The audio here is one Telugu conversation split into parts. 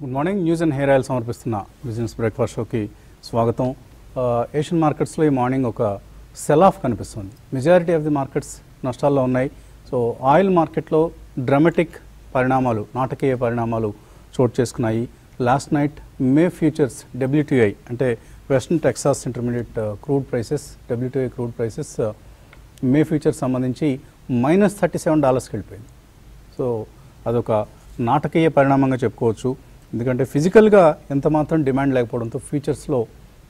Good morning news and hair oil సమర్పిస్తున్న బిజినెస్ బ్రేక్ఫాస్ట్ షోకి స్వాగతం ఆ, ఏషియన్ మార్కెట్స్లో ఈ మార్నింగ్ ఒక సెల్ ఆఫ్ కనిపిస్తుంది మెజారిటీ ఆఫ్ ది మార్కెట్స్ నష్టాల్లో ఉన్నాయి సో ఆయిల్ మార్కెట్లో డ్రమాటిక్ పరిణామాలు నాటకీయ పరిణామాలు చోటు చేసుకున్నాయి last night May futures WTI అంటే Western Texas Intermediate crude prices WTI crude prices May futures సంబంధించి మైనస్ థర్టీ సెవెన్ డాలర్స్కి వెళ్ళిపోయింది సో అదొక నాటకీయ పరిణామంగా చెప్పుకోవచ్చు ఎందుకంటే ఫిజికల్గా ఎంత మాత్రం డిమాండ్ లేకపోవడంతో ఫ్యూచర్స్లో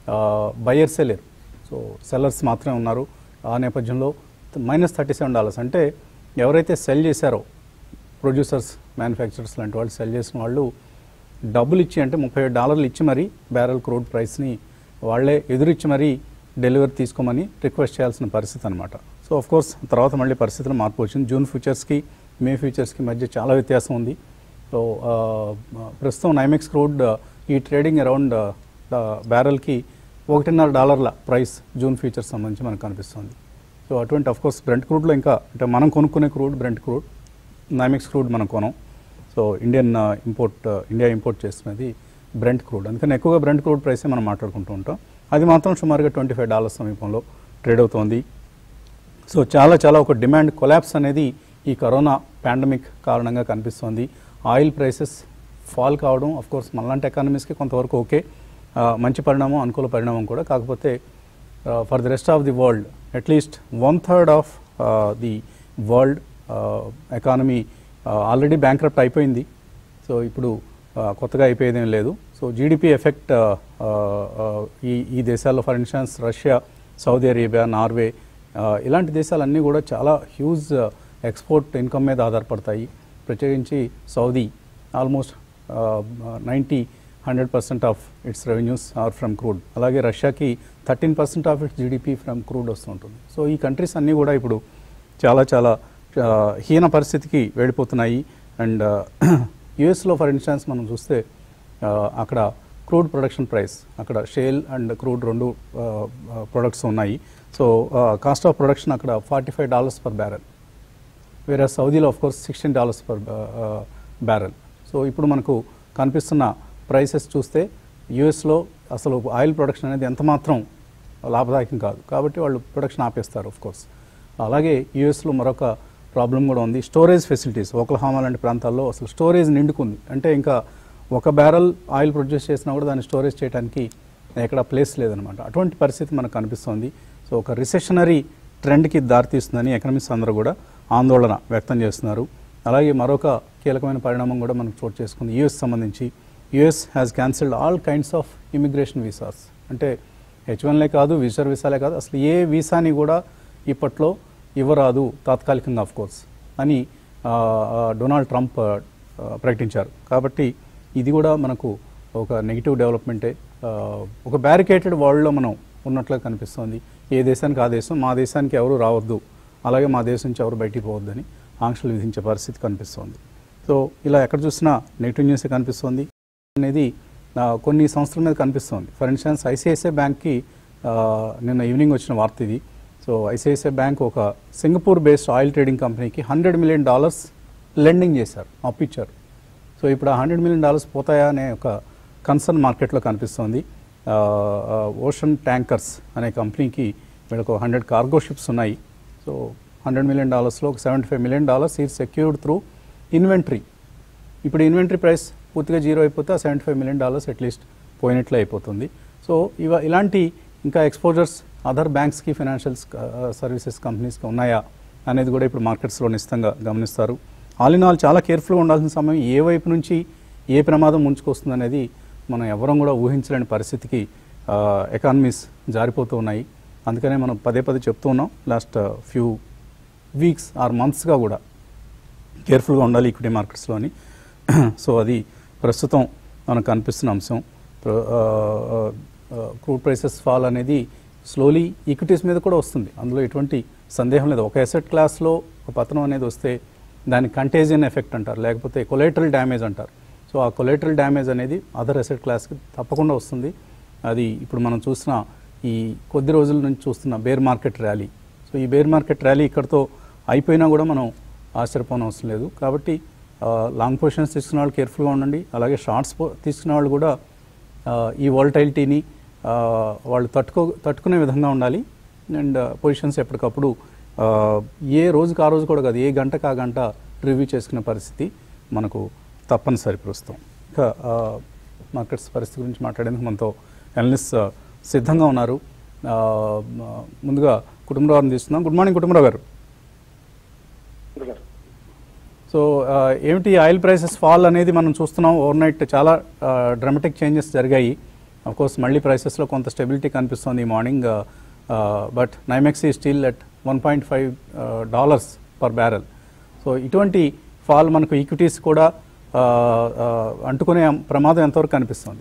బయర్సే లేరు సో సెల్లర్స్ మాత్రమే ఉన్నారు ఆ నేపథ్యంలో మైనస్ థర్టీ సెవెన్ డాలర్స్ అంటే ఎవరైతే సెల్ చేశారో ప్రొడ్యూసర్స్ మ్యానుఫ్యాక్చరర్స్ లాంటి వాళ్ళు సెల్ చేసిన వాళ్ళు డబ్బులు ఇచ్చి అంటే ముప్పై ఏడు డాలర్లు ఇచ్చి మరీ బ్యారల్ క్రూడ్ ప్రైస్ని వాళ్ళే ఎదురిచ్చి మరీ డెలివరీ తీసుకోమని రిక్వెస్ట్ చేయాల్సిన పరిస్థితి అనమాట సో ఆఫ్ కోర్స్ తర్వాత మళ్ళీ పరిస్థితులు మార్పు వచ్చింది జూన్ ఫ్యూచర్స్కి మే ఫ్యూచర్స్కి మధ్య చాలా వ్యత్యాసం ఉంది సో ఆ, ప్రస్తుతం నైమెక్స్ క్రూడ్ ఈ ట్రేడింగ్ అరౌండ్ బ్యారల్కి ఒకటిన్నర డాలర్ల ప్రైస్ జూన్ ఫ్యూచర్స్ సంబంధించి మనకు కనిపిస్తుంది సో అటువంటి అఫ్ కోర్స్ బ్రెంట్ క్రూడ్లో ఇంకా అంటే మనం కొనుక్కునే crude Brent crude NYMEX crude మనం కొనం so Indian import India import చేస్తున్నది బ్రెంట్ క్రూడ్ అందుకని ఎక్కువగా బ్రెంట్ క్రూడ్ ప్రైసే మనం మాట్లాడుకుంటూ ఉంటాం అది మాత్రం సుమారుగా ట్వంటీ ఫైవ్ డాలర్స్ సమీపంలో ట్రేడ్ అవుతోంది సో చాలా చాలా ఒక డిమాండ్ కొలాప్స్ అనేది ఈ కరోనా పాండమిక్ కారణంగా కనిపిస్తోంది ఆయిల్ ప్రైసెస్ ఫాల్ కావడం అఫ్ కోర్స్ మనలాంటి ఎకానమీస్కి కొంతవరకు ఓకే ఆ, మంచి పరిణామం అనుకూల పరిణామం కూడా కాకపోతే for the rest of the world at least one third of the world economy already bankrupt అయిపోయింది సో ఇప్పుడు ఆ, కొత్తగా అయిపోయేదేం లేదు సో జీడిపి ఎఫెక్ట్ ఆ, ఆ, ఆ, ఈ ఈ దేశాల్లో for instance Russia Saudi Arabia Norway ఆ, ఇలాంటి దేశాలన్నీ కూడా చాలా హ్యూజ్ ఎక్స్పోర్ట్ ఇన్కమ్ మీద ఆధారపడతాయి ప్రత్యేకించి Saudi almost ninety hundred percent of its revenues are from crude అలాగే రష్యాకి thirteen percent of its GDP from crude వస్తుంటుంది సో ఈ కంట్రీస్ అన్నీ కూడా ఇప్పుడు చాలా చాలా ఆ, హీన పరిస్థితికి వెళ్ళిపోతున్నాయి అండ్ యుఎస్లో ఫర్ ఇన్స్టాన్స్ మనం చూస్తే ఆ, అక్కడ క్రూడ్ ప్రొడక్షన్ ప్రైస్ అక్కడ షేల్ అండ్ క్రూడ్ రెండు ప్రొడక్ట్స్ ఉన్నాయి సో కాస్ట్ ఆఫ్ ప్రొడక్షన్ అక్కడ forty five dollars per barrel వేరే సౌదీలో of course sixteen dollars per barrel so ఇప్పుడు మనకు కనిపిస్తున్న ప్రైసెస్ చూస్తే యుఎస్లో అసలు ఆయిల్ ప్రొడక్షన్ అనేది ఎంత మాత్రం లాభదాయకం కాదు కాబట్టి వాళ్ళు ప్రొడక్షన్ ఆపేస్తారు ఆఫ్ కోర్స్ అలాగే యుఎస్లో మరొక ప్రాబ్లం కూడా ఉంది స్టోరేజ్ ఫెసిలిటీస్ ఓక్లహామా లాంటి ప్రాంతాల్లో అసలు స్టోరేజ్ నిండుకుంది అంటే ఇంకా ఒక బ్యారల్ ఆయిల్ ప్రొడ్యూస్ చేసినా కూడా దాన్ని స్టోరేజ్ చేయడానికి ఎక్కడ ప్లేస్ లేదనమాట అటువంటి పరిస్థితి మనకు కనిపిస్తోంది సో ఒక రిసెషనరీ ట్రెండ్కి దారితీస్తుందని ఎకనమిక్స్ అందరూ కూడా ఆందోళన వ్యక్తం చేస్తున్నారు అలాగే మరొక కీలకమైన పరిణామం కూడా మనకు చోటు చేసుకుంది యుఎస్ సంబంధించి US has cancelled all kinds of immigration visas అంటే హెచ్ వన్లే కాదు విజర్ వీసాలే కాదు అసలు ఏ వీసాని కూడా ఇప్పట్లో ఇవ్వరాదు తాత్కాలికంగా ఆఫ్ కోర్స్ అని ఆ, ఆ, డొనాల్డ్ ట్రంప్ ఆ, ప్రకటించారు కాబట్టి ఇది కూడా మనకు ఒక నెగిటివ్ డెవలప్మెంటే ఆ, ఒక బ్యారికేటెడ్ వరల్డ్లో మనం ఉన్నట్లుగా కనిపిస్తోంది ఏ దేశానికి ఆ దేశం మా దేశానికి ఎవరు రావద్దు అలాగే మా దేశం నుంచి ఎవరు బయటికి పోవద్దని ఆంక్షలు విధించే పరిస్థితి కనిపిస్తోంది సో ఇలా ఎక్కడ చూసినా నెగిటివ్ న్యూసే కనిపిస్తోంది అనేది ఆ, కొన్ని సంస్థల మీద కనిపిస్తోంది ఫర్ ఇన్స్టాన్స్ ఐసిఐసిఐ బ్యాంక్కి ఆ, నిన్న ఈవినింగ్ వచ్చిన వార్త ఇది సో ఐసిఐసిఐ బ్యాంక్ ఒక సింగపూర్ బేస్డ్ ఆయిల్ ట్రేడింగ్ కంపెనీకి హండ్రెడ్ మిలియన్ డాలర్స్ లెండింగ్ చేశారు అప్పిచ్చారు సో ఇప్పుడు ఆ హండ్రెడ్ మిలియన్ డాలర్స్ పోతాయా అనే ఒక కన్సర్న్ మార్కెట్లో కనిపిస్తోంది ఓషన్ ట్యాంకర్స్ అనే కంపెనీకి వీళ్ళకు హండ్రెడ్ కార్గో షిప్స్ ఉన్నాయి సో హండ్రెడ్ మిలియన్ డాలర్స్లో ఒక seventy five million dollars is secured through inventory ఇప్పుడు ఇన్వెంటరీ ప్రైస్ పూర్తిగా జీరో అయిపోతే ఆ seventy five million dollars at least పోయినట్లే అయిపోతుంది సో ఇవ ఇలాంటి ఇంకా ఎక్స్పోజర్స్ అదర్ బ్యాంక్స్కి ఫైనాన్షియల్ సర్వీసెస్ కంపెనీస్కి ఉన్నాయా అనేది కూడా ఇప్పుడు మార్కెట్స్లో నిశ్చితంగా గమనిస్తారు ఆల్ ఇన్ ఆల్ చాలా కేర్ఫుల్గా ఉండాల్సిన సమయం ఏ వైపు నుంచి ఏ ప్రమాదం ముంచుకొస్తుంది అనేది మనం ఎవరం కూడా ఊహించలేని పరిస్థితికి ఎకానమీస్ జారిపోతూ ఉన్నాయి అందుకనే మనం పదే పదే చెప్తూ ఉన్నాం లాస్ట్ ఫ్యూ వీక్స్ ఆర్ మంత్స్గా కూడా కేర్ఫుల్గా ఉండాలి ఈక్విటీ మార్కెట్స్లోని సో అది ప్రస్తుతం మనకు కనిపిస్తున్న అంశం క్రూడ్ ప్రైసెస్ ఫాల్ అనేది స్లోలీ ఈక్విటీస్ మీద కూడా వస్తుంది అందులో ఎటువంటి సందేహం లేదు ఒక ఎసెట్ క్లాస్లో ఒక పతనం అనేది వస్తే దాని కంటేజియన్ ఎఫెక్ట్ అంటారు లేకపోతే కొలేటరల్ డ్యామేజ్ అంటారు సో ఆ కొలేటరల్ డ్యామేజ్ అనేది అదర్ ఎసెట్ క్లాస్కి తప్పకుండా వస్తుంది అది ఇప్పుడు మనం చూసిన ఈ కొద్ది రోజుల నుంచి చూస్తున్న బేర్ మార్కెట్ ర్యాలీ సో ఈ బేర్ మార్కెట్ ర్యాలీ ఇక్కడతో అయిపోయినా కూడా మనం ఆశ్చర్యపోనవసరం లేదు కాబట్టి లాంగ్ పొజిషన్స్ తీసుకున్న వాళ్ళు కేర్ఫుల్గా ఉండండి అలాగే షార్ట్స్ తీసుకున్న వాళ్ళు కూడా ఆ, ఈ వాలటైలిటీని వాళ్ళు తట్టుకో తట్టుకునే విధంగా ఉండాలి అండ్ పొజిషన్స్ ఎప్పటికప్పుడు ఆ, ఏ రోజుకి ఆ రోజు కూడా కాదు ఏ గంటకు ఆ గంట రివ్యూ చేసుకునే పరిస్థితి మనకు తప్పనిసరి ప్రస్తుతం ఇంకా మార్కెట్స్ పరిస్థితి గురించి మాట్లాడేందుకు మనతో అనలిస్ట్ సిద్ధంగా ఉన్నారు ఆ, మ- ముందుగా కుటుంబరావుని తీసుకుందాం గుడ్ మార్నింగ్ కుటుంబరావు గారు సో ఆ, ఏమిటి ఆయిల్ ప్రైసెస్ ఫాల్ అనేది మనం చూస్తున్నాం ఓవర్ నైట్ చాలా డ్రామాటిక్ చేంజెస్ జరిగాయి కోర్స్ మళ్ళీ ప్రైసెస్లో కొంత స్టెబిలిటీ కనిపిస్తుంది ఈ మార్నింగ్ బట్ నైమెక్స్ ఈ still at one point five dollars per barrel so ఇటువంటి ఫాల్ మనకు ఈక్విటీస్ కూడా ఆ, ఆ, అంటుకునే ప్రమాదం ఎంతవరకు కనిపిస్తుంది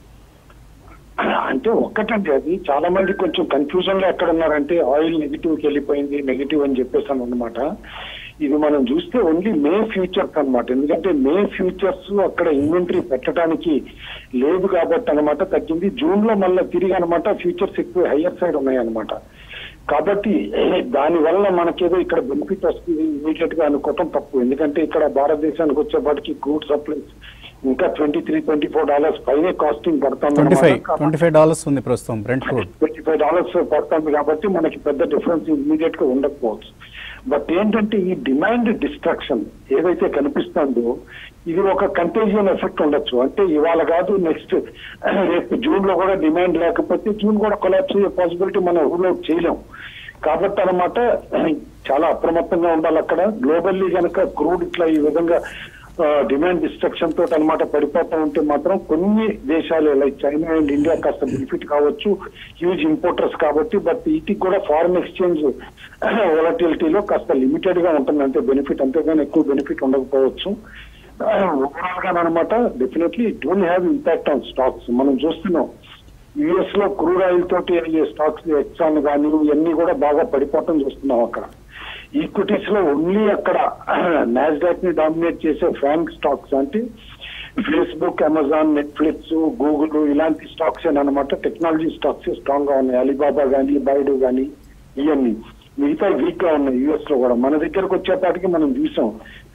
అంటే ఒక్కటండి అది చాలా మంది కొంచెం కన్ఫ్యూజన్ లో ఎక్కడ ఉన్నారంటే ఆయిల్ నెగిటివ్ కి వెళ్ళిపోయింది నెగిటివ్ అని చెప్పేసాను అనమాట ఇది మనం చూస్తే ఓన్లీ మే ఫ్యూచర్స్ అన్నమాట ఎందుకంటే మే ఫ్యూచర్స్ అక్కడ ఇన్వెంటరీ పెట్టడానికి లేదు కాబట్టి అనమాట తగ్గింది జూన్ లో మళ్ళీ తిరిగి అనమాట ఫ్యూచర్స్ ఎక్కువ హయ్యర్ సైడ్ ఉన్నాయన్నమాట కాబట్టి దాని వల్ల మనకేదో ఇక్కడ బెనిఫిట్ వస్తుంది ఇమీడియట్ గా అనుకోవటం తప్పు ఎందుకంటే ఇక్కడ భారతదేశానికి వచ్చేపాటికి క్రూడ్ సప్లైస్ ఇంకా twenty three twenty four dollars పైనే కాస్టింగ్ పడుతుంది ట్వంటీ ఫైవ్ అన్నమాట. ట్వంటీ ఫైవ్ డాలర్స్ ఉంది ప్రస్తుతం Brent crude twenty five dollars పడుతుంది కాబట్టి మనకి పెద్ద డిఫరెన్స్ ఇమీడియట్ గా ఉండకపోవచ్చు బట్ ఏంటంటే ఈ డిమాండ్ డిస్ట్రక్షన్ ఏదైతే కనిపిస్తుందో ఇది ఒక కంటేజియన్ ఎఫెక్ట్ ఉండొచ్చు అంటే ఇవాళ కాదు నెక్స్ట్ రేపు జూన్ లో కూడా డిమాండ్ లేకపోతే జూన్ కూడా కొలాప్స్ అయ్యే పాసిబిలిటీ మనం రూల్ అవుట్ చేయలేం కాబట్టి అనమాట చాలా అప్రమత్తంగా ఉండాలి అక్కడ గ్లోబల్లీ కనుక క్రూడ్ ఇట్లా ఈ విధంగా డిమాండ్ డిస్ట్రక్షన్ తోటి అనమాట పడిపోతా ఉంటే మాత్రం కొన్ని దేశాలు లైక్ చైనా అండ్ ఇండియా కాస్త బెనిఫిట్ కావచ్చు హ్యూజ్ ఇంపోర్టర్స్ కాబట్టి బట్ వీటికి కూడా ఫారెన్ ఎక్స్చేంజ్ వొలటిలిటీలో కాస్త లిమిటెడ్ గా ఉంటుంది అంతే బెనిఫిట్ అంతేగాని ఎక్కువ బెనిఫిట్ ఉండకపోవచ్చు ఓవరాల్ గా అనమాట definitely it will have impact on stocks మనం చూస్తున్నాం యుఎస్ లో క్రూడ్ ఆయిల్ తోటి అయ్యే స్టాక్స్ ఎక్సాన్ కానీ ఇవన్నీ కూడా బాగా పడిపోవటం చూస్తున్నాం అక్కడ ఈక్విటీస్ లో ఓన్లీ అక్కడ నాస్డాక్ ని డామినేట్ చేసే ఫ్రాంక్ స్టాక్స్ అంటే ఫేస్బుక్ అమెజాన్ నెట్ఫ్లిక్స్ గూగుల్ ఇలాంటి స్టాక్స్ అనమాట టెక్నాలజీ స్టాక్స్ స్ట్రాంగ్ గా ఉన్నాయి అలీబాబా కానీ బైడు కానీ ఇవన్నీ మిగతా వీక్ గా ఉన్నాయి యుఎస్ లో కూడా మన దగ్గరకు వచ్చేపాటికి మనం చూసాం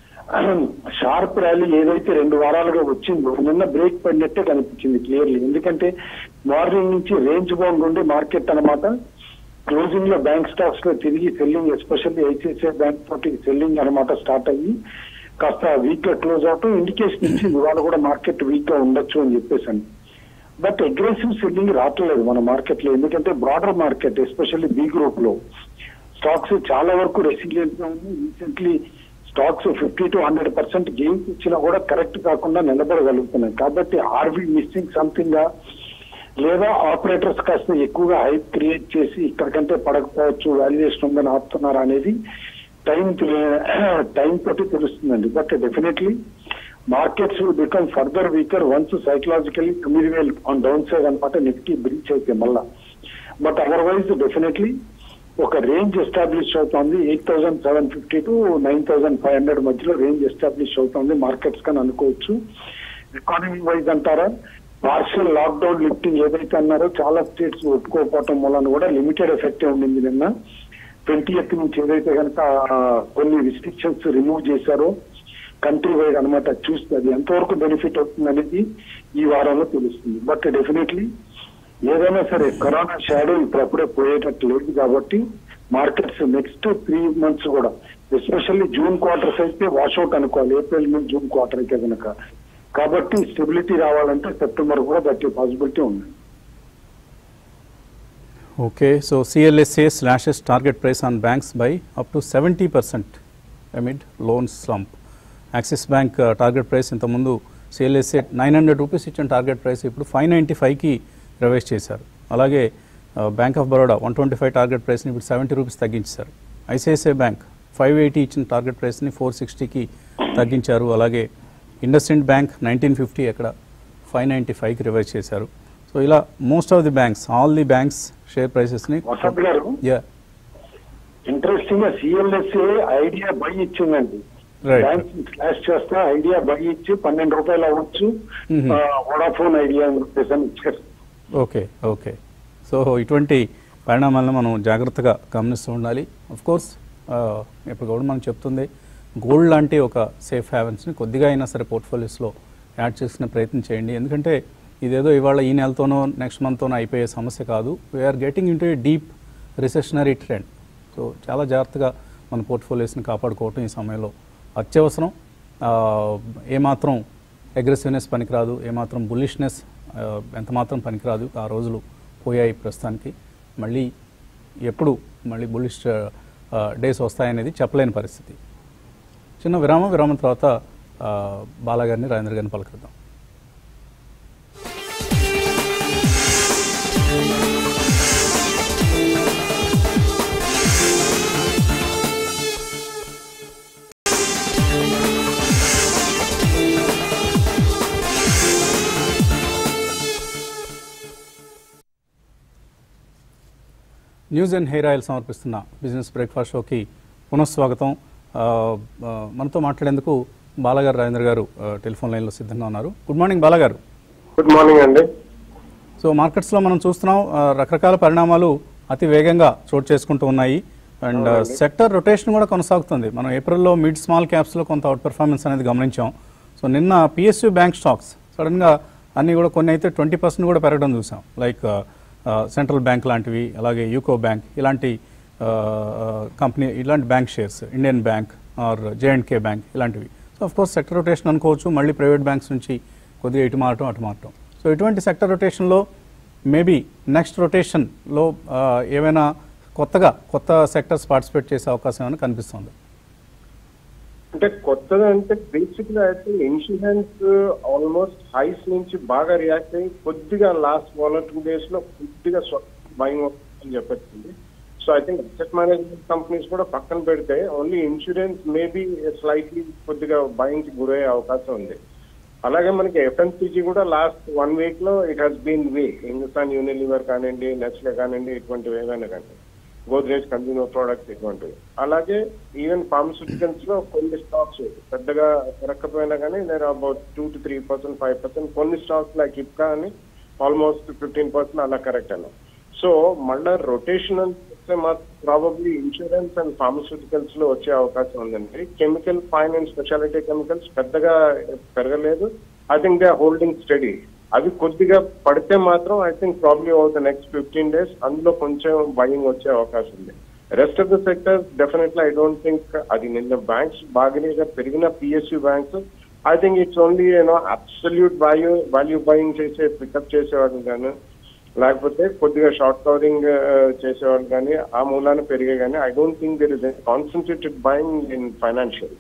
షార్ప్ ర్యాలీ ఏదైతే రెండు వారాలుగా వచ్చిందో నిన్న బ్రేక్ పడినట్టే కనిపించింది క్లియర్లీ ఎందుకంటే మార్నింగ్ నుంచి రేంజ్ బౌండ్ ఉండి మార్కెట్ అన్నమాట క్లోజింగ్ లో బ్యాంక్ స్టాక్స్ లో తిరిగి సెల్లింగ్ ఎస్పెషల్లీ ఐసిఐసిఐ బ్యాంక్ తోటి సెల్లింగ్ అనమాట స్టార్ట్ అయ్యి కాస్త వీక్ గా క్లోజ్ అవటం ఇండికేషన్ ఇచ్చింది ఇవాళ కూడా మార్కెట్ వీక్ గా ఉండొచ్చు అని చెప్పేసాను బట్ అగ్రెసివ్ సెల్లింగ్ రావట్లేదు మన మార్కెట్ లో ఎందుకంటే broader market especially B group లో స్టాక్స్ చాలా వరకు రెసిలియంట్ గా ఉంది recently stocks fifty to hundred percent gains ఇచ్చినా కూడా కరెక్ట్ కాకుండా నిలబడగలుగుతున్నాయి కాబట్టి ఆర్వి మిస్సింగ్ సంథింగ్ గా లేదా ఆపరేటర్స్ కాస్త ఎక్కువగా హైప్ క్రియేట్ చేసి ఇక్కడికంటే పడకపోవచ్చు వాల్యుయేషన్ ఉందని ఆపుతున్నారా అనేది టైం టైం తోటి తెలుస్తుందండి but definitely markets will become further weaker once psychologically తొమ్మిది వేలు ఆన్ డౌన్ సైడ్ అనమాట నిఫ్టీ బ్రీచ్ అయితే మళ్ళా బట్ అదర్వైజ్ డెఫినెట్లీ ఒక రేంజ్ ఎస్టాబ్లిష్ అవుతోంది eight thousand seven fifty to nine thousand five hundred మధ్యలో రేంజ్ ఎస్టాబ్లిష్ అవుతోంది మార్కెట్స్ కానీ అనుకోవచ్చు ఎకానమీ వైజ్ అంటారా పార్షియల్ లాక్డౌన్ లిఫ్టింగ్ ఏదైతే అన్నారో చాలా స్టేట్స్ ఒప్పుకోకపోవటం వలన కూడా లిమిటెడ్ ఎఫెక్ట్ ఉండింది నిన్న ట్వంటీ ఎయిత్ నుంచి ఏదైతే కనుక కొన్ని రిస్ట్రిక్షన్స్ రిమూవ్ చేశారో కంట్రీ వైడ్ అనమాట చూస్తే అది ఎంతవరకు బెనిఫిట్ అవుతుంది అనేది ఈ వారంలో తెలుస్తుంది బట్ డెఫినెట్లీ ఏదైనా సరే కరోనా షాడో ఇప్పుడప్పుడే పోయేటట్టు లేదు కాబట్టి మార్కెట్స్ నెక్స్ట్ త్రీ మంత్స్ కూడా ఎస్పెషల్లీ జూన్ క్వార్టర్స్ అయితే వాషౌట్ అనుకోవాలి ఏప్రిల్ మే జూన్ క్వార్టర్ అయితే కనుక కాబట్టి స్టెబిలిటీ రావాలంటే సెప్టెంబర్ కూడా దట్ పాసిబిలిటీ ఉంది Okay, so CLSA slashes target price on banks by up to 70% amid loan slump. Axis bank target price ఇంతకుముందు సిఎల్ఎస్ఏ నైన్ హండ్రెడ్ రూపీస్ ఇచ్చిన టార్గెట్ ప్రైస్ ఇప్పుడు ఫైవ్ నైంటీ ఫైవ్కి రివైజ్ చేశారు అలాగే bank of Baroda one twenty five target ప్రైస్ని ఇప్పుడు సెవెంటీ రూపీస్ తగ్గించారు ఐసిఐసిఐ బ్యాంక్ ఫైవ్ ఎయిటీ ఇచ్చిన టార్గెట్ ప్రైస్ని ఫోర్ సిక్స్టీకి తగ్గించారు అలాగే ఇండస్ఇండ్ బ్యాంక్ నైన్టీన్ ఫిఫ్టీ అక్కడ ఫైవ్ నైంటీ ఫైవ్కి రివైజ్ చేశారు సో ఇలా most of the banks all the banks share ప్రైసెస్ని వసంత్ గారు యా ఇంట్రెస్టింగ్ గా సిఎల్ఎస్ఏ ఐడియా బై ఇచ్చిందండి Right. బ్యాంక్ స్లాష్ చేస్తే ఐడియా బై ఇచ్చి పన్నెండు రూపాయలు అవ్వచ్చు Mhm. వోడాఫోన్ ఐడియా అని చెప్పేసి అని ఇచ్చారు ఓకే ఓకే సో ఇటువంటి పరిణామాలను మనం జాగ్రత్తగా గమనిస్తూ ఉండాలి అఫ్ కోర్స్ ఇప్పుడు కూడా మనం చెప్తుంది గోల్డ్ లాంటి ఒక సేఫ్ హ్యావెన్స్ని కొద్దిగా అయినా సరే పోర్ట్ఫోలియోస్లో యాడ్ చేసిన ప్రయత్నం చేయండి ఎందుకంటే ఇదేదో ఇవాళ ఈ నెలతోనో నెక్స్ట్ మంత్తోనో అయిపోయే సమస్య కాదు we're getting into a deep recessionary trend so చాలా జాగ్రత్తగా మన పోర్ట్ఫోలియోస్ని కాపాడుకోవటం ఈ సమయంలో అత్యవసరం ఆ, ఏమాత్రం అగ్రెసివ్నెస్ పనికిరాదు ఏమాత్రం బుల్లిష్నెస్ ఎంత మాత్రం పనికిరాదు ఆ రోజులు పోయాయి ప్రస్తుతానికి మళ్ళీ ఎప్పుడు మళ్ళీ బుల్లిష్ డేస్ వస్తాయనేది చెప్పలేని పరిస్థితి చిన్న విరామం విరామం తర్వాత ఆ, బాలాగారిని రాజేంద్ర గారిని పలకరిద్దాం న్యూస్ అండ్ హెయిర్ ఆయిల్ సమర్పిస్తున్న బిజినెస్ బ్రేక్ఫాస్ట్ షోకి పునఃస్వాగతం ఆ, ఆ, మనతో మాట్లాడేందుకు బాలాగారు రాజేంద్ర గారు ఆ, టెలిఫోన్ లైన్లో సిద్ధంగా ఉన్నారు గుడ్ మార్నింగ్ బాలాగారు గుడ్ మార్నింగ్ అండి సో మార్కెట్స్లో మనం చూస్తున్నాం ఆ, రకరకాల పరిణామాలు అతి వేగంగా చోటు చేసుకుంటూ ఉన్నాయి అండ్ సెక్టర్ రొటేషన్ కూడా కొనసాగుతుంది మనం ఏప్రిల్లో మిడ్ స్మాల్ క్యాప్స్లో కొంత అవుట్ పెర్ఫార్మెన్స్ అనేది గమనించాం సో నిన్న పిఎస్యు బ్యాంక్ స్టాక్స్ సడన్గా అన్నీ కూడా కొన్ని అయితే ట్వంటీ పర్సెంట్ కూడా పెరగడం చూసాం లైక్ సెంట్రల్ బ్యాంక్ లాంటివి అలాగే యూకో బ్యాంక్ ఇలాంటి కంపెనీ ఇలాంటి bank shares Indian bank or J and K bank ఇలాంటివి so of course sector rotation అనుకోవచ్చు మళ్ళీ ప్రైవేట్ బ్యాంక్స్ నుంచి కొద్దిగా ఇటు మారటం అటు మారటం సో ఇటువంటి సెక్టర్ రొటేషన్లో మేబీ నెక్స్ట్ రొటేషన్లో ఏమైనా కొత్తగా కొత్త సెక్టర్స్ పార్టిసిపేట్ చేసే అవకాశం ఏమైనా కనిపిస్తుంది అంటే కొత్తగా అంటే బేసిక్ గా అయితే ఇన్సూరెన్స్ ఆల్మోస్ట్ హైస్ నుంచి బాగా రియాక్ట్ అయ్యి కొద్దిగా last one or two days లో కొద్దిగా బయింగ్ అని చెప్పొచ్చింది so I think asset management companies కూడా పక్కన పెడితే ఓన్లీ ఇన్సూరెన్స్ మేబీ స్లైట్లీ కొద్దిగా బయింగ్ కి గురయ్యే అవకాశం ఉంది అలాగే మనకి ఎఫ్ఎన్సీజీ కూడా లాస్ట్ వన్ వీక్ లో it has been way Hindustan Unilever కానివ్వండి నెస్లే కానివ్వండి ఇటువంటివి ఏమైనా కానీ గోద్రేజ్ కన్జ్యూమర్ ప్రొడక్ట్స్ ఇటువంటివి అలాగే ఈవెన్ ఫార్మస్యూటికల్స్ లో కొన్ని స్టాక్స్ పెద్దగా పెరగకపోయినా కానీ నేను about two to three percent five percent కొన్ని స్టాక్స్ లైక్ ఇప్కా అని ఆల్మోస్ట్ ఫిఫ్టీన్ పర్సెంట్ అలా కరెక్ట్ అన్న సో మళ్ళా రొటేషనల్ వస్తే మాత్రం ప్రాబబ్లీ ఇన్సూరెన్స్ అండ్ ఫార్మస్యూటికల్స్ లో వచ్చే అవకాశం ఉందండి chemical fine and speciality chemicals పెద్దగా పెరగలేదు I think they are holding steady అవి కొద్దిగా పడితే మాత్రం I think probably over the next fifteen days అందులో కొంచెం బయింగ్ వచ్చే అవకాశం ఉంది rest of the sector definitely I don't think అది నిన్న బ్యాంక్స్ బాగానే పెరిగిన PSU banks I think it's only you know absolute value value buying చేసే పికప్ చేసేవాళ్ళు కానీ లేకపోతే కొద్దిగా షార్ట్ కవరింగ్ చేసేవాళ్ళు కానీ ఆ మూలాన పెరిగే కానీ I don't think there is concentrated buying in financial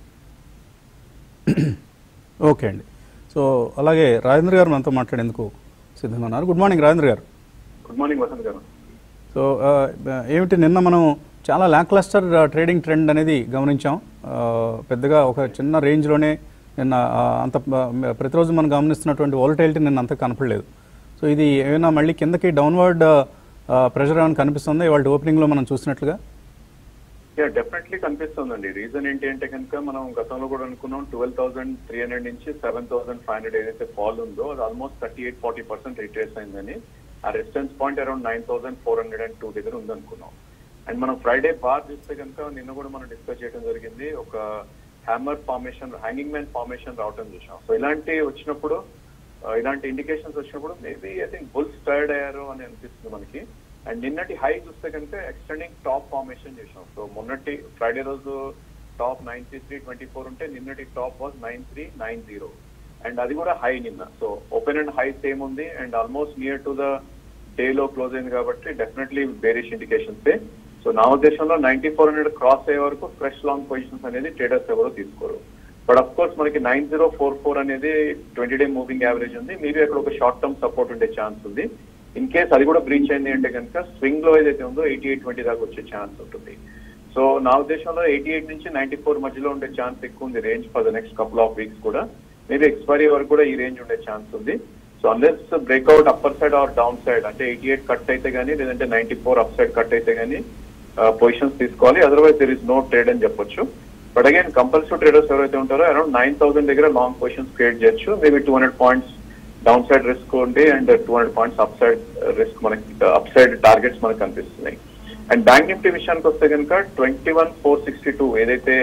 okay అండి సో అలాగే రాజేంద్ర గారు మనతో మాట్లాడేందుకు సిద్ధంగా ఉన్నారు గుడ్ మార్నింగ్ రాజేంద్ర గారు గుడ్ మార్నింగ్ వసంత్ గారు సో ఆ, ఏమిటి నిన్న మనం చాలా ల్యాక్లస్టర్ ట్రేడింగ్ ట్రెండ్ అనేది గమనించాం ఆ, పెద్దగా ఒక చిన్న రేంజ్లోనే నిన్న ఆ, అంత ఆ, ప్రతిరోజు మనం గమనిస్తున్నటువంటి వాలటైలిటీ నిన్న అంత కనపడలేదు సో ఇది ఏమైనా మళ్ళీ కిందకి డౌన్వర్డ్ ప్రెషర్ ఏమైనా కనిపిస్తుందా ఇవాళ ఓపెనింగ్లో మనం చూసినట్లుగా యా డెఫినెట్లీ కనిపిస్తుందండి రీజన్ ఏంటి అంటే కనుక మనం గతంలో కూడా అనుకున్నాం ట్వెల్వ్ థౌసండ్ త్రీ హండ్రెడ్ నుంచి సెవెన్ థౌసండ్ ఫైవ్ హండ్రెడ్ ఏదైతే ఫాల్ ఉందో అది almost thirty eight forty percent retrace అయిందని ఆ resistance point around nine thousand four hundred and two దగ్గర ఉందనుకున్నాం అండ్ మనం ఫ్రైడే బార్ చూస్తే కనుక నిన్న కూడా మనం డిస్కస్ చేయడం జరిగింది ఒక hammer formation hanging man formation రావటం చూసాం సో ఇలాంటి వచ్చినప్పుడు ఆ, ఇలాంటి ఇండికేషన్స్ వచ్చినప్పుడు maybe I think bulls tired అయ్యారు అని అనిపిస్తుంది మనకి అండ్ నిన్నటి హై చూస్తే కనుక ఎక్స్టెండింగ్ టాప్ ఫార్మేషన్ చేసాం సో మొన్నటి ఫ్రైడే రోజు top nine three three twenty four ఉంటే నిన్నటి top was nine three nine zero and అది కూడా హై నిన్న so open and high same ఉంది and almost near to the day లో క్లోజ్ అయింది కాబట్టి డెఫినెట్లీ బేరిష్ ఇండికేషన్స్ సో నా ఉద్దేశంలో నైన్టీ ఫోర్ హండ్రెడ్ క్రాస్ అయ్యే వరకు ఫ్రెష్ లాంగ్ పొజిషన్స్ అనేది ట్రేడర్స్ ఎవరు తీసుకోరు బట్ అఫ్ కోర్స్ మనకి నైన్ జీరో ఫోర్ ఫోర్ అనేది ట్వంటీ డే మూవింగ్ యావరేజ్ ఉంది మేబీ అక్కడ ఒక షార్ట్ టర్మ్ సపోర్ట్ ఉండే ఛాన్స్ ఉంది ఇన్ కేస్ అది కూడా బ్రీచ్ అయింది అంటే కనుక స్వింగ్ లో ఏదైతే ఉందో ఎయిటీ ఎయిట్ ట్వంటీ దాకా వచ్చే ఛాన్స్ ఉంటుంది సో నా ఉద్దేశంలో ఎయిటీ ఎయిట్ నుంచి నైన్టీ ఫోర్ మధ్యలో ఉండే ఛాన్స్ ఎక్కువ ఉంది range for the next couple of weeks కూడా మేబీ ఎక్స్పైరీ వరకు కూడా ఈ రేంజ్ ఉండే ఛాన్స్ ఉంది so unless breakout upper side or down side అంటే ఎయిటీ ఎయిట్ కట్ అయితే గానీ లేదంటే ninety four up side cut అయితే గానీ పొజిషన్స్ తీసుకోవాలి otherwise there is no trade అని చెప్పొచ్చు బట్ అగైన్ కంపల్సరీ ట్రేడర్స్ ఎవరైతే ఉంటారో అరౌండ్ నైన్ థౌసండ్ దగ్గర లాంగ్ పొజిషన్స్ క్రియేట్ చేయొచ్చు maybe two hundred points down side risk ఉంది and two hundred points up side risk మనకి అప్ సైడ్ టార్గెట్స్ మనకు కనిపిస్తున్నాయి అండ్ బ్యాంక్ నిఫ్టీ విషయానికి వస్తే కనుక twenty one four sixty two ఏదైతే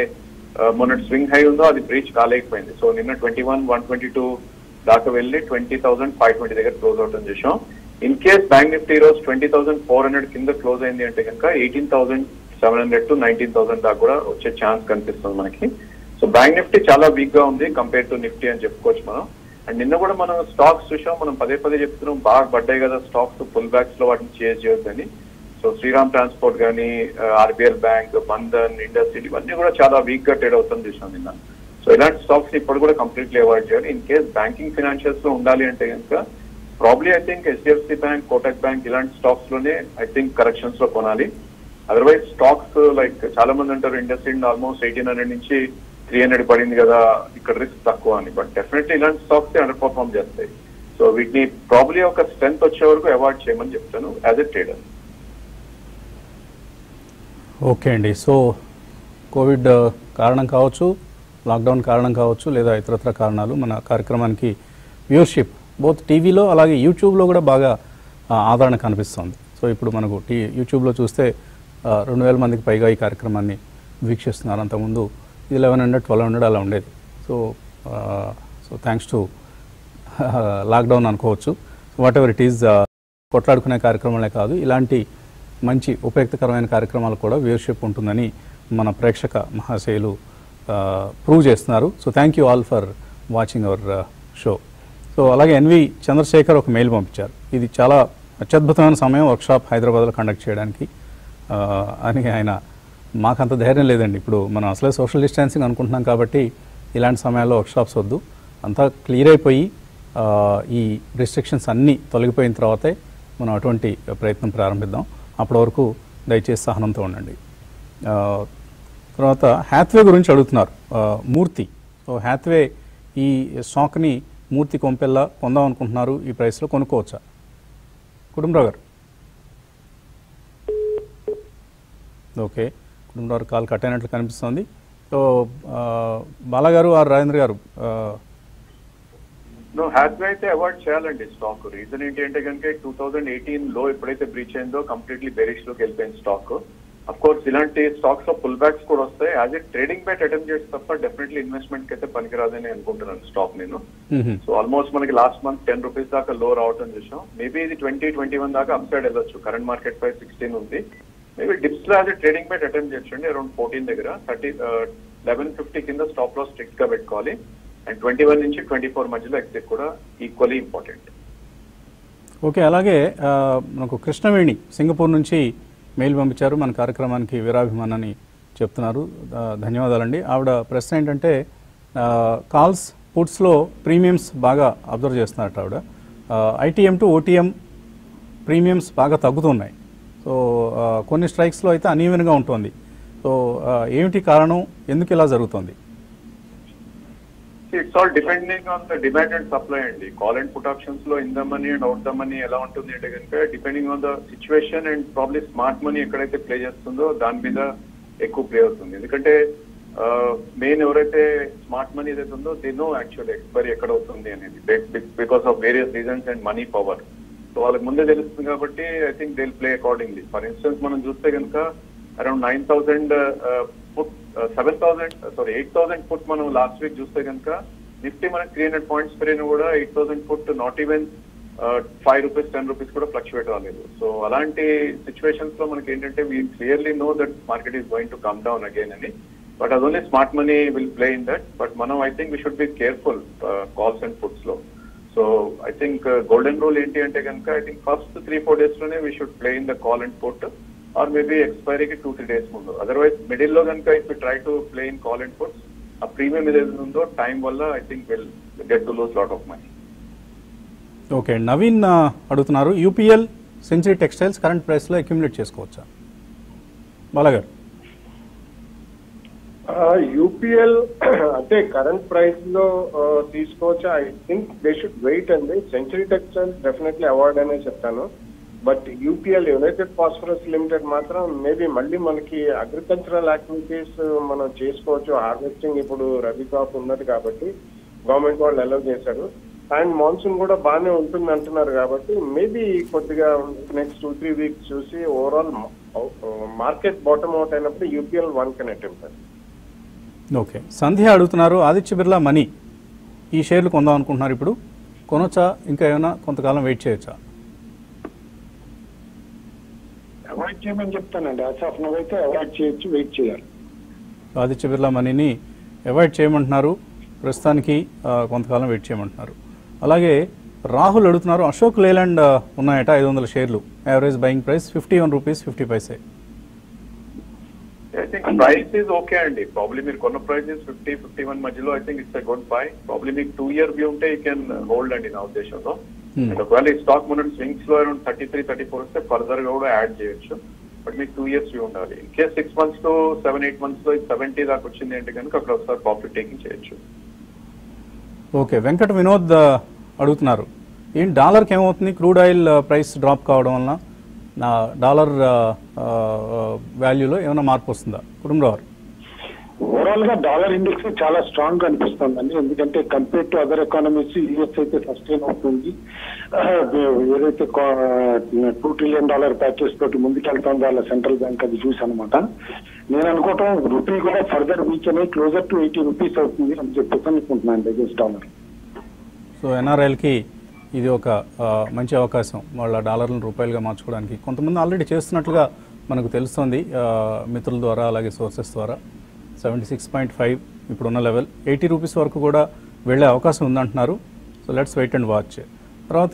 మొన్న స్వింగ్ హై ఉందో అది బ్రీచ్ కాలేకపోయింది సో నిన్న twenty one one twenty two దాకా వెళ్ళి ట్వంటీ థౌసండ్ ఫైవ్ ట్వంటీ దగ్గర క్లోజ్ అవటం చూసాం ఇన్ కేస్ బ్యాంక్ నిఫ్టీ రోజు ట్వంటీ థౌసండ్ ఫోర్ హండ్రెడ్ కింద క్లోజ్ అయింది అంటే కనుక eighteen thousand seven hundred to nineteen thousand దాకా కూడా వచ్చే ఛాన్స్ కనిపిస్తుంది మనకి సో బ్యాంక్ నిఫ్టీ చాలా వీక్ గా ఉంది కంపేర్ టు నిఫ్టీ అని చెప్పుకోవచ్చు మనం అండ్ నిన్న కూడా మనం స్టాక్స్ చూసాం మనం పదే పదే చెప్తున్నాం బాగా పడ్డాయి కదా స్టాక్స్ ఫుల్ బ్యాక్స్ లో వాటిని చేంజ్ చేయొద్దని సో శ్రీరామ్ ట్రాన్స్పోర్ట్ కానీ ఆర్బిఎల్ బ్యాంక్ బంధన్ ఇండస్ట్రీ ఇవన్నీ కూడా చాలా వీక్ గా ట్రేడ్ అవుతుంది చూసాం నిన్న సో ఇలాంటి స్టాక్స్ ఇప్పుడు కూడా కంప్లీట్లీ అవాయిడ్ చేయాలి ఇన్ కేస్ బ్యాంకింగ్ ఫైనాన్షియల్స్ లో ఉండాలి అంటే కనుక probably I think HDFC bank Kotak bank ఇలాంటి స్టాక్స్ లోనే ఐ థింక్ కరెక్షన్స్ లో కొనాలి అదర్వైజ్ స్టాక్స్ లైక్ చాలా మంది అంటారు ఇండస్ట్రీ ఆల్మోస్ట్ ఎయిటీన్ హండ్రెడ్ నుంచి త్రీ హండ్రెడ్ పడింది కదా ఇక్కడ రిస్క్ తక్కువ అని బట్ డెఫినెట్లీ ఇలాంటి స్టాక్స్ అండర్ పర్ఫార్మ్ చేస్తాయి సో వీటిని ప్రాబ్లీ ఒక స్ట్రెంత్ వచ్చే వరకు అవాయిడ్ చేయమని చెప్తాను యాజ్ ఎ ట్రేడర్ ఓకే అండి సో కోవిడ్ ఆ, కారణం కావచ్చు లాక్డౌన్ కారణం కావచ్చు లేదా ఇతరత్ర కారణాలు మన కార్యక్రమానికి వ్యూర్షిప్ బోత్ టీవీలో అలాగే యూట్యూబ్లో కూడా బాగా ఆ, ఆదరణ కనిపిస్తుంది సో ఇప్పుడు మనకు టీ యూట్యూబ్లో చూస్తే ఆ, రెండు వేల మందికి పైగా ఈ కార్యక్రమాన్ని వీక్షిస్తున్నారు అంతకుముందు ఇది లెవెన్ హండ్రెడ్ ట్వెల్వ్ హండ్రెడ్ అలా ఉండేది సో ఆ, సో థ్యాంక్స్ టు లాక్డౌన్ అనుకోవచ్చు వాట్ ఎవర్ ఇట్ ఈజ్ కొట్లాడుకునే కార్యక్రమాలే కాదు ఇలాంటి మంచి ఉపయుక్తకరమైన కార్యక్రమాలు కూడా వ్యూర్షిప్ ఉంటుందని మన ప్రేక్షక మహాశయులు ప్రూవ్ చేస్తున్నారు so thank you all for watching our show so అలాగే ఎన్వి చంద్రశేఖర్ ఒక మెయిల్ పంపించారు ఇది చాలా అత్యద్భుతమైన సమయం వర్క్షాప్ హైదరాబాద్లో కండక్ట్ చేయడానికి ఆ, అని ఆయన మాకంత ధైర్యం లేదండి ఇప్పుడు మనం అసలే సోషల్ డిస్టెన్సింగ్ అనుకుంటున్నాం కాబట్టి ఇలాంటి సమయాల్లో వర్క్షాప్స్ వద్దు అంతా క్లియర్ అయిపోయి ఆ, ఈ రిస్ట్రిక్షన్స్ అన్నీ తొలగిపోయిన తర్వాతే మనం అటువంటి ప్రయత్నం ప్రారంభిద్దాం అప్పటి వరకు దయచేసి సహనంతో ఉండండి ఆ, తర్వాత హ్యాత్వే గురించి అడుగుతున్నారు ఆ, మూర్తి సో హ్యాత్వే ఈ స్టాక్ని మూర్తి కొంపెల్లా కొందాం అనుకుంటున్నారు ఈ ప్రైస్లో కొనుక్కోవచ్చా కుటుంబరావు గారు ఓకే కుటుంబరావు కాల్ కట్ అయినట్లు కనిపిస్తుంది సో ఆ, బాలాగారు ఆర్ రాజేంద్ర గారు ఆ, నో హ్యాత్వే అయితే అవాయిడ్ చేయాలండి స్టాక్ రీజన్ ఏంటి అంటే కనుక టూ థౌసండ్ ఎయిటీన్ లో ఎప్పుడైతే బ్రీచ్ అయిందో కంప్లీట్లీ బెరిష్ లోకి వెళ్ళిపోయింది స్టాక్ అఫ్ కోర్స్ ఇలాంటి స్టాక్స్ లో ఫుల్ బ్యాక్స్ కూడా వస్తాయి as a trading bet attempt చేసి తప్ప డెఫినెట్లీ ఇన్వెస్ట్మెంట్ కి అయితే పనికిరాదని అనుకుంటున్నాను స్టాక్ నేను మ్హూ. సో ఆల్మోస్ట్ మనకి లాస్ట్ మంత్ టెన్ రూపీస్ దాకా లో రావటం చూసాం మేబీ ఇది ట్వంటీ ట్వంటీ వన్ దాకా అప్ సైడ్ వెళ్ళొచ్చు కరెంట్ మార్కెట్ ప్రైస్ సిక్స్టీన్ ఉంది మేబీ డిప్స్ లో యాజ్ ట్రేడింగ్ బెట్ అటెంప్ట్ చేయొచ్చండి అరౌండ్ ఫోర్టీన్ దగ్గర థర్టీ లెవెన్ ఫిఫ్టీ కింద స్టాప్ లో స్ట్రిక్ట్ గా పెట్టుకోవాలి అండ్ ట్వంటీ వన్ నుంచి ట్వంటీ ఫోర్ మధ్యలో ఎగ్జిట్ కూడా ఈక్వల్లీ ఇంపార్టెంట్ ఓకే అలాగే ఆ, మనకు కృష్ణవేణి సింగపూర్ నుంచి మెయిల్ పంపించారు మన కార్యక్రమానికి వీరాభిమానాన్ని చెప్తున్నారు ఆ, ధన్యవాదాలండి ఆవిడ ప్రశ్న ఏంటంటే ఆ, కాల్స్ పుట్స్లో ప్రీమియమ్స్ బాగా అబ్జర్వ్ చేస్తున్నారట ఆవిడ ఐటీఎం టు ఓటీఎం ప్రీమియమ్స్ బాగా తగ్గుతున్నాయి సో ఆ, కొన్ని స్ట్రైక్స్లో అయితే అనీవెన్గా ఉంటుంది సో ఆ, ఏమిటి కారణం ఎందుకు ఇలా జరుగుతుంది it's all depending on the demand and supply అండి కాల్ అండ్ పుట్ ఆప్షన్స్ లో in the money and out the money ఎలా ఉంటుంది అంటే కనుక depending on the situation and probably smart money ఎక్కడైతే ప్లే చేస్తుందో దాని మీద ఎక్కువ ప్లే అవుతుంది ఎందుకంటే మెయిన్ ఎవరైతే స్మార్ట్ మనీ ఏదైతే ఉందో దే నో యాక్చువల్ ఎక్స్పైరీ ఎక్కడ అవుతుంది అనేది because of various reasons and money power so వాళ్ళకి ముందే తెలుస్తుంది కాబట్టి I think they play accordingly for instance మనం చూస్తే కనుక around nine thousand put seven thousand sorry eight thousand put మనం లాస్ట్ వీక్ చూస్తే కనుక నిఫ్టీ మనకి త్రీ హండ్రెడ్ పాయింట్స్ పెరిగిన కూడా eight thousand put not even five rupees ten rupees కూడా ఫ్లక్చువేట్ అవ్వలేదు సో అలాంటి సిచ్యువేషన్స్ లో మనకి ఏంటంటే we clearly know that market is going to come down again అని బట్ అది only smart money will play in that but మనం I think we should be careful calls and puts లో so I think golden rule ఏంటి అంటే కనుక I think first three four days లోనే we should play in the call and put or maybe ఎక్స్పైరీకి టూ త్రీ డేస్ ముందు అదర్వైజ్ మిడిల్ లో కనుక if try to play in call and puts ఆ ప్రీమియం ఏదైతే ఉందో టైం వల్ల I think will get to lose lot of money okay Naveen ఆ, అడుగుతున్నారు యూపీఎల్ సెంచరీ టెక్స్టైల్స్ కరెంట్ ప్రైస్లో అక్యుములేట్ చేసుకోవచ్చా బాలాగారు యూపీఎల్ అంటే కరెంట్ ప్రైస్ లో ఆ, తీసుకోవచ్చు I think they should wait అండి సెంచరీ టెక్స్టైల్స్ డెఫినెట్లీ అవార్డ్ అనే చెప్తాను but UPL united phosphorus limited మాత్రం మేబీ మళ్ళీ మనకి అగ్రికల్చరల్ యాక్టివిటీస్ మనం చేసుకోవచ్చు హార్వెస్టింగ్ ఇప్పుడు రబీ క్రాప్ ఉన్నది కాబట్టి గవర్నమెంట్ వాళ్ళు అలౌ చేశారు అండ్ మాన్సూన్ కూడా బాగానే ఉంటుంది అంటున్నారు కాబట్టి మేబీ కొద్దిగా నెక్స్ట్ టూ త్రీ వీక్స్ చూసి ఓవరాల్ మార్కెట్ బాటమ్ అవుట్ అయినప్పుడు UPL one can attempt okay Sandhya అడుగుతున్నారు ఆదిత్య బిర్లా మనీ ఈ షేర్లు కొందాం అనుకుంటున్నారు ఇప్పుడు కొనొచ్చా ఇంకా ఏమైనా కొంతకాలం వెయిట్ చేయొచ్చా అవాయిడ్ చేయమని చెప్తానండి యాజ్ ఆఫ్ నవ్ అయితే అవాయిడ్ చేయొచ్చు వెయిట్ చేయాలి ఆదిత్య బిర్లా మనీని అవాయిడ్ చేయమంటున్నారు ప్రస్తుతానికి ఆ, కొంతకాలం వెయిట్ చేయమంటున్నారు అలాగే రాహుల్ అడుగుతున్నారు అశోక్ లేలాండ్ ఆ, ఉన్నాయట ఐదు వందల షేర్లు average buying price fifty one rupees fifty paise I think price is okay అండి ప్రాబ్లీ మీరు కొన్న price is fifty fifty one మధ్యలో I think it's a good buy probably మీకు టూ ఇయర్ వ్యూ ఉంటే యూ కెన్ హోల్డ్ అండి నా ఉద్దేశంలో Hmm. And ఒకవేళ ఈ స్టాక్ మొన్న స్వింగ్స్ లో around thirty three thirty four వస్తే ఫర్దర్ గా కూడా యాడ్ చేయొచ్చు బట్ మీకు టూ ఇయర్స్ వ్యూ ఉండాలి ఇన్ కేస్ సిక్స్ మంత్స్ తో సెవెన్ ఎయిట్ మంత్స్ లో సెవెంటీ దాకా వచ్చింది అంటే కనుక అక్కడ ఒకసారి ప్రాఫిట్ టేకింగ్ చేయొచ్చు ఓకే వెంకట వినోద్ ఆ, అడుగుతున్నారు ఏంటి డాలర్కి ఏమవుతుంది క్రూడ్ ఆయిల్ ఆ, ప్రైస్ డ్రాప్ కావడం వలన నా డాలర్ ఆ, ఆ, వాల్యూలో ఏమైనా మార్పు వస్తుందా కుటుంబరావు ఓవరాల్ గా డాలర్ ఇండెక్స్ చాలా స్ట్రాంగ్ గా అనిపిస్తుందండి ఎందుకంటే compare to other economies US అయితే సస్టైన్ అవుతుంది ఆ, ఏదైతే టూ ట్రిలియన్ డాలర్ ప్యాకేజ్ తోటి ముందుకెళ్తుందో వాళ్ళ సెంట్రల్ బ్యాంక్ అది చూసి అనమాట నేను అనుకోవటం రూపీ కూడా ఫర్దర్ వీక్ అనేది క్లోజర్ టు ఎయిటీ రూపీస్ అవుతుంది అని చెప్పేసి అనుకుంటున్నాను అగేన్స్ డాలర్ సో ఎన్ఆర్ఐలకి ఇది ఒక ఆ, మంచి అవకాశం వాళ్ళ డాలర్లను రూపాయలుగా మార్చుకోవడానికి కొంతమంది ఆల్రెడీ చేస్తున్నట్లుగా మనకు తెలుస్తోంది ఆ, మిత్రుల ద్వారా అలాగే సోర్సెస్ ద్వారా సెవెంటీ సిక్స్ పాయింట్ ఫైవ్ ఇప్పుడున్న లెవెల్ ఎయిటీ రూపీస్ వరకు కూడా వెళ్ళే అవకాశం ఉందంటున్నారు so let's wait and watch తర్వాత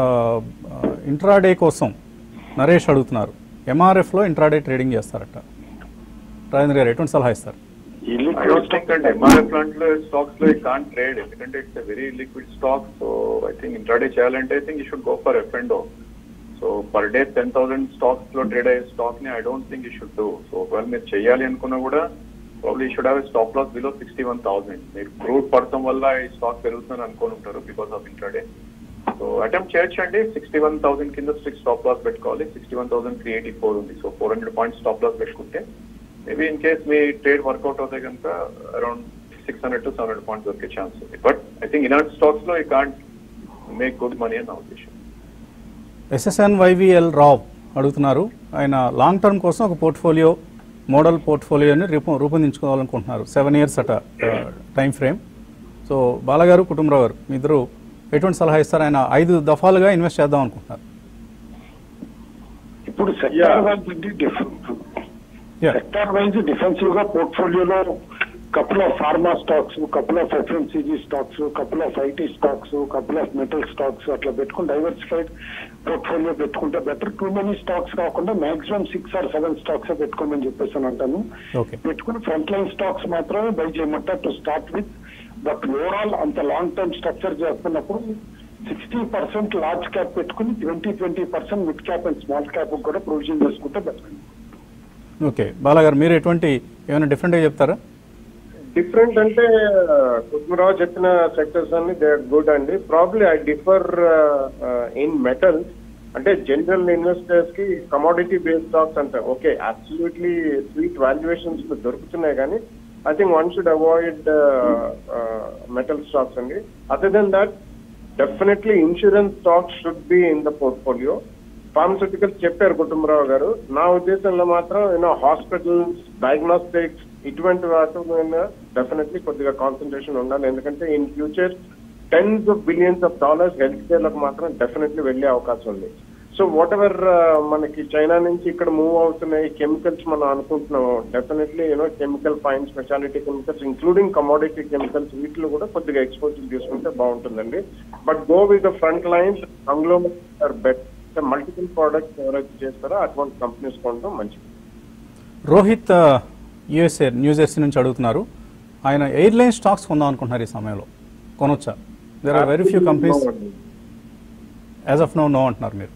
ఇంట్రాడే కోసం నరేష్ అడుగుతున్నారు ఎంఆర్ఎఫ్లో ఇంట్రాడే ట్రేడింగ్ చేస్తారట రాజేంద్ర గారు ఎటువంటి సలహా ఇస్తారు ఐ డోంట్ థింక్ అండి ఎంఆర్ఎఫ్ లాంటి స్టాక్స్ లో కాన్ ట్రేడ్ ఎందుకంటే it's very liquid stock so I think intraday చేయాలంటే I think you should go for F and so per day ten thousand stocks లో ట్రేడ్ అయ్యే స్టాక్ ని I don't think you should do so ఒకవేళ మీరు చేయాలి అనుకున్నా కూడా probably should have stop loss below sixty one thousand మీరు క్రూడ్ పడటం వల్ల ఈ స్టాక్ పెరుగుతుందని అనుకుని ఉంటారు because of intraday so attempt చేయొచ్చండి సిక్స్టీ వన్ థౌసండ్ కింద స్ట్రిక్ స్టాప్ లాస్ పెట్టుకోవాలి sixty one thousand three eighty four ఉంది so four hundred points stop loss పెట్టుకుంటే మేబీ ఇన్ కేస్ మీ ట్రేడ్ వర్కౌట్ అవుతే కనుక around six hundred to seven hundred points దొరికే ఛాన్స్ ఉంది బట్ ఐ థింక్ ఇలాంటి స్టాక్స్ లో ఈ కాంట్ మేక్ గుడ్ మనీ అని నా ఉద్దేశం ఎస్ఎస్ఎన్ వైవిఎల్ రావ్ అడుగుతున్నారు ఆయన లాంగ్ టర్మ్ కోసం ఒక పోర్ట్ఫోలియో మోడల్ పోర్ట్ఫోలియోని రూప రూపొందించుకోవాలనుకుంటున్నారు సెవెన్ ఇయర్స్ అట టైం ఫ్రేమ్ సో బాలగారు కుటుంబరావు గారు మీ ఇద్దరు ఎటువంటి సలహా ఇస్తారు ఆయన ఐదు దఫాలుగా ఇన్వెస్ట్ చేద్దాం అనుకుంటున్నారు ఇప్పుడు Yeah. Sector wise different Yeah. Sector wise defensive గా పోర్ట్ఫోలియోలో couple of pharma stocks couple of FMCG stocks couple of IT stocks couple of metal stocks అట్లా పెట్టుకుని డైవర్సిఫైడ్ పోర్ట్ఫోలియో పెట్టుకుంటే బెటర్ టూ మెనీ స్టాక్స్ కాకుండా maximum six or seven stocks పెట్టుకోమని చెప్పేసి అని అంటాను ఓకే పెట్టుకుని ఫ్రంట్ లైన్ స్టాక్స్ మాత్రమే బై చేయమంటారు to start with but overall అంత లాంగ్ టర్మ్ స్ట్రక్చర్ చేస్తున్నప్పుడు సిక్స్టీ పర్సెంట్ లార్జ్ క్యాప్ పెట్టుకుని twenty twenty percent mid cap and small cap కూడా ప్రొవిజన్ చేసుకుంటే బెటర్ ఓకే బాలగారు మీరు ఎటువంటి ఏమైనా డిఫరెంట్గా చెప్తారా డిఫరెంట్ అంటే కుటుంబరావు చెప్పిన సెక్టర్స్ అన్ని దే ఆర్ గుడ్ అండి probably I differ in metals అంటే జనరల్ ఇన్వెస్టర్స్ కి కమోడిటీ బేస్డ్ స్టాక్స్ అంటే ఓకే అబ్సల్యూట్లీ స్వీట్ వాల్యుయేషన్స్ దొరుకుతున్నాయి కానీ I think one should avoid metal stocks అండి other than that definitely insurance stocks should be in the portfolio pharmaceuticals చెప్పారు కుటుంబరావు గారు నా ఉద్దేశంలో మాత్రం యూనో హాస్పిటల్స్ డయాగ్నోస్టిక్స్ ఇటువంటి వాటి మీద డెఫినెట్లీ కొద్దిగా కాన్సన్ట్రేషన్ ఉండాలి ఎందుకంటే in future tens of billions of dollars health care లకు మాత్రం డెఫినెట్లీ వెళ్లే అవకాశం ఉంది సో వాట్ ఎవర్ మనకి చైనా నుంచి ఇక్కడ మూవ్ అవుతున్నాయి కెమికల్స్ మనం అనుకుంటున్నాం definitely you know chemical fine speciality chemicals including commodity chemicals వీటిలో కూడా కొద్దిగా ఎక్స్పోజర్ తీసుకుంటే బాగుంటుందండి but go with the front lines అంగ్లో ఆర్ బెట్ మల్టిపుల్ ప్రోడక్ట్స్ ఎవరైతే చేస్తారో అటువంటి కంపెనీస్ కొనడం మంచిది రోహిత్ యుఎస్ఏ న్యూజెర్సీ నుంచి అడుగుతున్నారు ఆయన ఎయిర్లైన్ స్టాక్స్ కొందాం అనుకుంటున్నారు ఈ సమయంలో కొనొచ్చా there are very few companies as of no no అంటున్నారు మీరు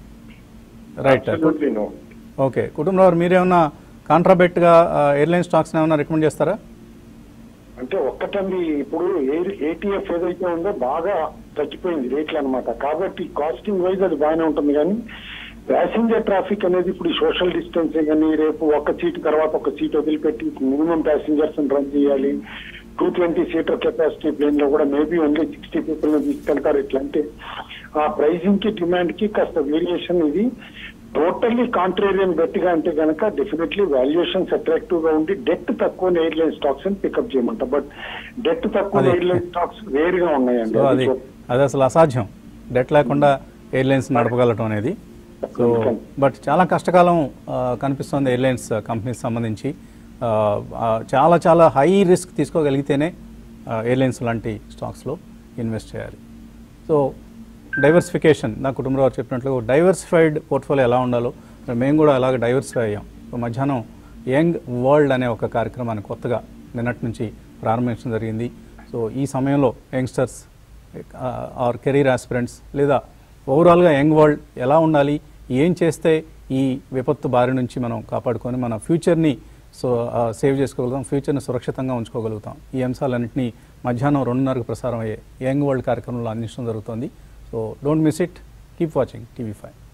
రైట్ Absolutely no. ఓకే కుటుంబంలో మీరేమన్నా కాంట్రాబెట్గా ఎయిర్లైన్ స్టాక్స్ ఏమైనా రికమెండ్ చేస్తారా అంటే ఒక్కటండి ఇప్పుడు ఏటీఎఫ్ ఏదైతే ఉందో బాగా తగ్గిపోయింది రేట్లు అన్నమాట కాబట్టి కాస్టింగ్ వైజ్ అది బాగానే ఉంటుంది కానీ ప్యాసింజర్ ట్రాఫిక్ అనేది ఇప్పుడు సోషల్ డిస్టెన్సింగ్ అని రేపు ఒక సీట్ తర్వాత ఒక సీట్ వదిలిపెట్టి మినిమం ప్యాసింజర్స్ రన్ చేయాలి two twenty seater capacity plane లో కూడా మేబీ ఓన్లీ సిక్స్టీ పీపుల్ ని తీసుకెళ్తారు ఇట్లా అంటే ఆ ప్రైసింగ్ కి డిమాండ్ కి కాస్త వేరియేషన్ ఇది టోటల్లీ కాంట్రేరియన్ బెట్టిగా అంటే కనుక డెఫినెట్లీ వాల్యుయేషన్స్ అట్రాక్టివ్ గా ఉండి డెట్ తక్కువ ఎయిర్లైన్ స్టాక్స్ అని పికప్ చేయమంట బట్ డెట్ తక్కువ అదే. ఎయిర్లైన్ స్టాక్స్ వేరుగా ఉన్నాయండి సో అది అది అది అసలు అసాధ్యం డెట్ లేకుండా ఎయిర్లైన్స్ నడపగలటం అనేది సో బట్ చాలా కష్టకాలం ఆ, కనిపిస్తుంది ఎయిర్లైన్స్ కంపెనీస్ సంబంధించి ఆ, ఆ, చాలా చాలా హై రిస్క్ తీసుకోగలిగితేనే ఆ, ఎయిర్లైన్స్ లాంటి స్టాక్స్లో ఇన్వెస్ట్ చేయాలి సో డైవర్సిఫికేషన్ నా కుటుంబరావు చెప్పినట్లు డైవర్సిఫైడ్ పోర్ట్ఫోలియో ఎలా ఉండాలో మరి మేము కూడా అలాగే డైవర్సిఫై అయ్యాం సో మధ్యాహ్నం యంగ్ వరల్డ్ అనే ఒక కార్యక్రమాన్ని కొత్తగా నిన్నటి నుంచి ప్రారంభించడం జరిగింది సో ఈ సమయంలో యంగ్స్టర్స్ ఆర్ కెరీర్ ఆస్పిరెంట్స్ లేదా ఓవరాల్గా యంగ్ వరల్డ్ ఎలా ఉండాలి ఏం చేస్తే ఈ విపత్తు బారి నుంచి మనం కాపాడుకొని మన ఫ్యూచర్ని సో సేవ్ చేసుకోగలుగుతాం ఫ్యూచర్ని సురక్షితంగా ఉంచుకోగలుగుతాం ఈ అంశాలన్నింటినీ మధ్యాహ్నం రెండున్నరకు ప్రసారం అయ్యే యంగ్ వరల్డ్ కార్యక్రమంలో అందించడం జరుగుతుంది so don't miss it keep watching TV five